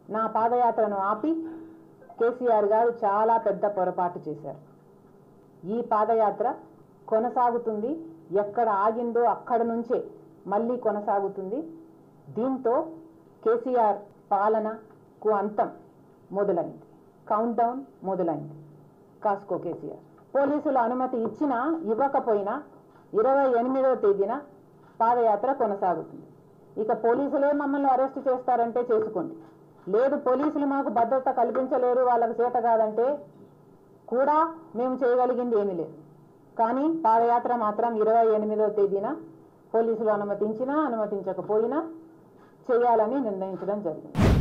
నా పాదయాత్రను ఆపి కేసీఆర్ గారు చాలా పెద్ద పొరపాటు చేశారు ఈ పాదయాత్ర కొనసాగుతుంది ఎక్కడ ఆగిందో అక్కడ నుంచే మళ్ళీ కొనసాగుతుంది దీంతో కేసీఆర్ పాలనకు అంతం మొదలైంది కౌంట్ డౌన్ మొదలైంది కాస్కో కేసీఆర్ పోలీసులు అనుమతి ఇచ్చినా ఇవ్వకపోయినా ఇరవై ఎనిమిదవ తేదీన పాదయాత్ర కొనసాగుతుంది ఇక పోలీసులే మమ్మల్ని అరెస్ట్ చేస్తారంటే చేసుకోండి లేదు పోలీసులు మాకు భద్రత కల్పించలేరు వాళ్ళకి చేత కాదంటే కూడా మేము చేయగలిగింది ఏమీ లేదు కానీ పాదయాత్ర మాత్రం ఇరవై ఎనిమిదవ తేదీన పోలీసులు అనుమతించినా అనుమతించకపోయినా చేయాలని నిర్ణయించడం జరిగింది